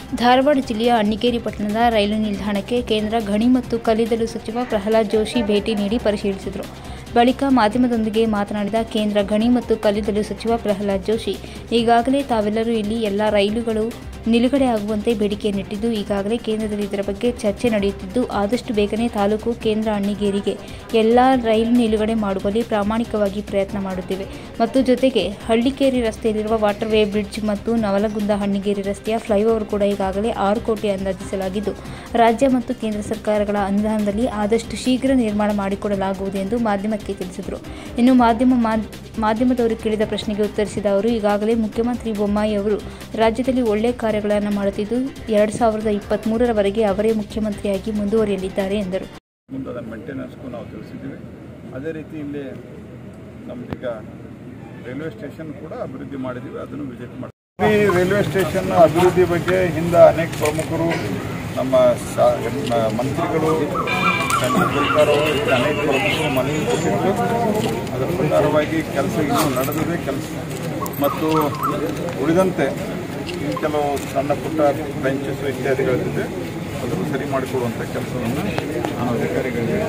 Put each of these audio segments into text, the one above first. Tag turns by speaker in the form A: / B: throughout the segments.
A: ಧಾರವಾಡ ಜಿಲ್ಲೆಯ ಅಣ್ಣಿಗೇರಿ ಪಟ್ಟಣದ ರೈಲು ನಿಲ್ದಾಣಕ್ಕೆ ಕೇಂದ್ರ ಗಣಿ ಮತ್ತು ಕಲ್ಲಿದ್ದಲು ಸಚಿವ ಪ್ರಹ್ಲಾದ್ ಜೋಶಿ ಭೇಟಿ ನೀಡಿ ಪರಿಶೀಲಿಸಿದರು ಬಳಿಕ ಮಾಧ್ಯಮದೊಂದಿಗೆ ಮಾತನಾಡಿದ ಕೇಂದ್ರ ಗಣಿ ಮತ್ತು ಕಲ್ಲಿದ್ದಲು ಸಚಿವ ಪ್ರಹ್ಲಾದ್ ಜೋಶಿ ಈಗಾಗಲೇ ತಾವೆಲ್ಲರೂ ಇಲ್ಲಿ ಎಲ್ಲ ರೈಲುಗಳು ನಿಲುಗಡೆ ಆಗುವಂತೆ ಬೇಡಿಕೆಯನ್ನಿಟ್ಟಿದ್ದು ಈಗಾಗಲೇ ಕೇಂದ್ರದಲ್ಲಿ ಇದರ ಬಗ್ಗೆ ಚರ್ಚೆ ನಡೆಯುತ್ತಿದ್ದು ಆದಷ್ಟು ಬೇಗನೆ ತಾಲೂಕು ಕೇಂದ್ರ ಅಣ್ಣಿಗೇರಿಗೆ ಎಲ್ಲ ರೈಲು ನಿಲುಗಡೆ ಮಾಡುವಲ್ಲಿ ಪ್ರಾಮಾಣಿಕವಾಗಿ ಪ್ರಯತ್ನ ಮಾಡುತ್ತಿವೆ ಮತ್ತು ಜೊತೆಗೆ ಹಳ್ಳಿಕೇರಿ ರಸ್ತೆಯಲ್ಲಿರುವ ವಾಟರ್ವೇ ಬ್ರಿಡ್ಜ್ ಮತ್ತು ನವಲಗುಂದ ಹಣ್ಣಿಗೇರಿ ರಸ್ತೆಯ ಫ್ಲೈಓವರ್ ಕೂಡ ಈಗಾಗಲೇ ಆರು ಕೋಟಿ ಅಂದಾಜಿಸಲಾಗಿದ್ದು ರಾಜ್ಯ ಮತ್ತು ಕೇಂದ್ರ ಸರ್ಕಾರಗಳ ಅನುದಾನದಲ್ಲಿ ಆದಷ್ಟು ಶೀಘ್ರ ನಿರ್ಮಾಣ ಮಾಡಿಕೊಡಲಾಗುವುದು ಎಂದು ಮಾಧ್ಯಮಕ್ಕೆ ತಿಳಿಸಿದರು ಇನ್ನು ಮಾಧ್ಯಮ ಮಾದ್- ಮಾಧ್ಯಮದವರು ಕೇಳಿದ ಪ್ರಶ್ನೆಗೆ ಉತ್ತರಿಸಿದ ಅವರು ಈಗಾಗಲೇ ಮುಖ್ಯಮಂತ್ರಿ ಬೊಮ್ಮಾಯಿ ಅವರು ರಾಜ್ಯದಲ್ಲಿ ಒಳ್ಳೆಯ ಕಾರ್ಯಗಳನ್ನು ಮಾಡುತ್ತಿದ್ದು ಎರಡು ಸಾವಿರದ ಇಪ್ಪತ್ತ್ಮೂರರವರೆಗೆ ಅವರೇ ಮುಖ್ಯಮಂತ್ರಿಯಾಗಿ ಮುಂದುವರಿಯಲಿದ್ದಾರೆ ಎಂದರು
B: ಮುಂದೆ ಅದನ್ನು ಮೇಂಟೆನೆನ್ಸ್ಗೂ ನಾವು ತಿಳಿಸಿದ್ದೀವಿ ಅದೇ ರೀತಿ ಇಲ್ಲಿ ನಮ್ದೀಗ ರೈಲ್ವೆ ಸ್ಟೇಷನ್ ಕೂಡ ಅಭಿವೃದ್ಧಿ ಮಾಡಿದ್ದೀವಿ ಅದನ್ನು ವಿಸಿಟ್ ಮಾಡ್ತೀವಿ ಈ ರೈಲ್ವೆ ಸ್ಟೇಷನ್ ಅಭಿವೃದ್ಧಿ ಬಗ್ಗೆ ಹಿಂದೆ ಅನೇಕ ಪ್ರಮುಖರು ನಮ್ಮ ಶಾ ಮ- ಮಂತ್ರಿಗಳು ಸಂಜೀವ್ ಸರ್ಕಾರ ಅವರು ಹೀಗೆ ಅನೇಕ ಪ್ರಮುಖರು ಮನವಿ ಕೊಟ್ಟಿದ್ದು ಅದರ ಪ್ರಕಾರವಾಗಿ ಕೆಲಸ ಇನ್ನೂ ನಡೆದಿದೆ ಕೆಲಸ ಮತ್ತು ಉಳಿದಂತೆ ಇನ್ನು ಕೆಲವು ಸಣ್ಣ ಪುಟ್ಟ ಬೆಂಚಸ್ ಇತ್ಯಾದಿಗಳಿದೆ ಅದನ್ನು ಸರಿ ಮಾಡಿಕೊಡುವಂಥ ಕೆಲಸವನ್ನು ನಾನು ಅಧಿಕಾರಿಗಳಿಗೆ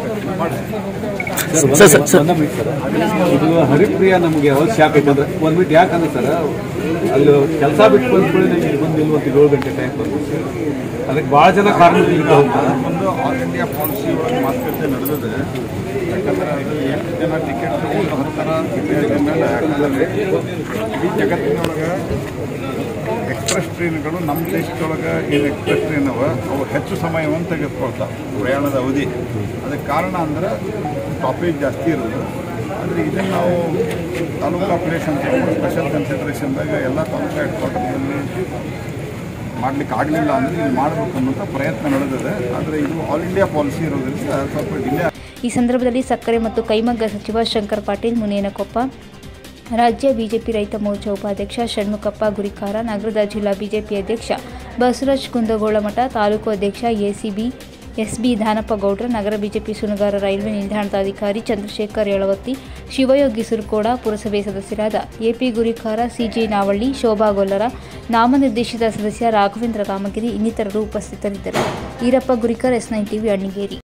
B: ಮಾಡ್ತೀನಿ
C: ಸರ್ ಸರ್ ಸರ್ ಒಂದ್ minute ಸರ್. ಇದು ಹರಿಪ್ರಿಯ ನಮಗೆ ಅವಶ್ಯ ಆಗೈತೆ ಅಂದ್ರೆ ಒಂದ್ ಮಿನಿಟ್ ಯಾಕಂದ್ರೆ ಸರ್ ಅಲ್ಲಿ ಕೆಲಸ ಬಿಟ್ಟು ಬಂದ್ಕೊಳ್ಳಿ ಇಲ್ಲಿ ಬಂದು ನಿಲ್ಲುವಂತ ಏಳು ಗಂಟೆ ಟೈಮ್ ಬಂದು ಅದಕ್ಕೆ ಭಾಳ ಜನ ಕಾರ್ಮಿಕರು ಹೋಗ್ತಾರೆ
B: ಒಂದು ಆಲ್ ಇಂಡಿಯಾ ಪಾಲಿಸಿ ಒಳಗೆ ಮಾತುಕತೆ ನಡೆದಿದೆ ಯಾಕಂದ್ರೆ ಅದು ಎಷ್ಟು ಜನ ಟಿಕೆಟ್ ತಗೊಂಡು ಹೋಗ್ತಾರ ಇತ್ಯಾದಿ ಮೇಲೆ ಯಾಕಂದ್ರೆ ಇಡೀ ಜಗತ್ತಿನೊಳಗೆ ಎಕ್ಸ್ಪ್ರೆಸ್ ಟ್ರೈನ್ಗಳು ನಮ್ಮ ದೇಶದೊಳಗೆ ಏನು ಎಕ್ಸ್ಪ್ರೆಸ್ ಟ್ರೈನ್ ಅವ ಅವು ಹೆಚ್ಚು ಸಮಯವನ್ನು ತೆಗೆದುಕೊಳ್ತಾವೆ ಪ್ರಯಾಣದ ಅವಧಿ ಅದಕ್ಕೆ ಕಾರಣ ಅಂದ್ರೆ ಸ್ಟಾಪೇಜ್ ಜಾಸ್ತಿ ಇರೋದು ಆದರೆ ಇದನ್ನು ನಾವು ತಾಲೂಕು ಆಪರೇಷನ್ ತಗೊಂಡು ಸ್ಪೆಷಲ್ ಕನ್ಸಿಡರೇಷನ್ದಾಗ ಎಲ್ಲ ತಾಲೂಕು ಹೆಡ್ ಕ್ವಾರ್ಟರ್ನಲ್ಲಿ ಮಾಡ್ಲಿಕ್ಕೆ ಆಗಲಿಲ್ಲ ಅಂದರೆ ಇಲ್ಲಿ ಮಾಡಬೇಕು ಅನ್ನೋಂಥ ಪ್ರಯತ್ನ ನಡೆದಿದೆ ಆದರೆ ಇದು ಆಲ್ ಇಂಡಿಯಾ ಪಾಲಿಸಿ ಇರೋದ್ರಿಂದ ಸ್ವಲ್ಪ ಡಿಲೇ
A: ಈ ಸಂದರ್ಭದಲ್ಲಿ ಸಕ್ಕರೆ ಮತ್ತು ಕೈಮಗ್ಗ ಸಚಿವ ಶಂಕರ್ ಪಾಟೀಲ್ ಮುನೇನಕೊಪ್ಪ ರಾಜ್ಯ ಬಿಜೆಪಿ ರೈತ ಮೋರ್ಚಾ ಉಪಾಧ್ಯಕ್ಷ ಷಣ್ಮುಖಪ್ಪ ಗುರಿಕಾರ ನಗರದ ಜಿಲ್ಲಾ ಬಿಜೆಪಿ ಅಧ್ಯಕ್ಷ ಬಸವರಾಜ್ ಕುಂದಗೋಳಮಠ ತಾಲೂಕು ಅಧ್ಯಕ್ಷ ಎಸಿಬಿ ಎಸ್ಬಿ ದಾನಪ್ಪ ಗೌಡ್ರ ನಗರ ಬಿಜೆಪಿ ಸುನಗಾರ ರೈಲ್ವೆ ನಿಲ್ದಾಣದ ಅಧಿಕಾರಿ ಚಂದ್ರಶೇಖರ್ ಯಳವತ್ತಿ ಶಿವಯೋಗಿ ಸುರ್ಕೋಡ ಪುರಸಭೆ ಸದಸ್ಯರಾದ ಎಪಿ ಗುರಿಕಾರ ಸಿಜಿ ನಾವಳ್ಳಿ ಶೋಭಾ ಗೊಲ್ಲರ ನಾಮನಿರ್ದೇಶಿತ ಸದಸ್ಯ ರಾಘವೇಂದ್ರ ರಾಮಗಿರಿ ಇನ್ನಿತರರು ಉಪಸ್ಥಿತರಿದ್ದರು Irappa Gurikar S nine TV Annigeri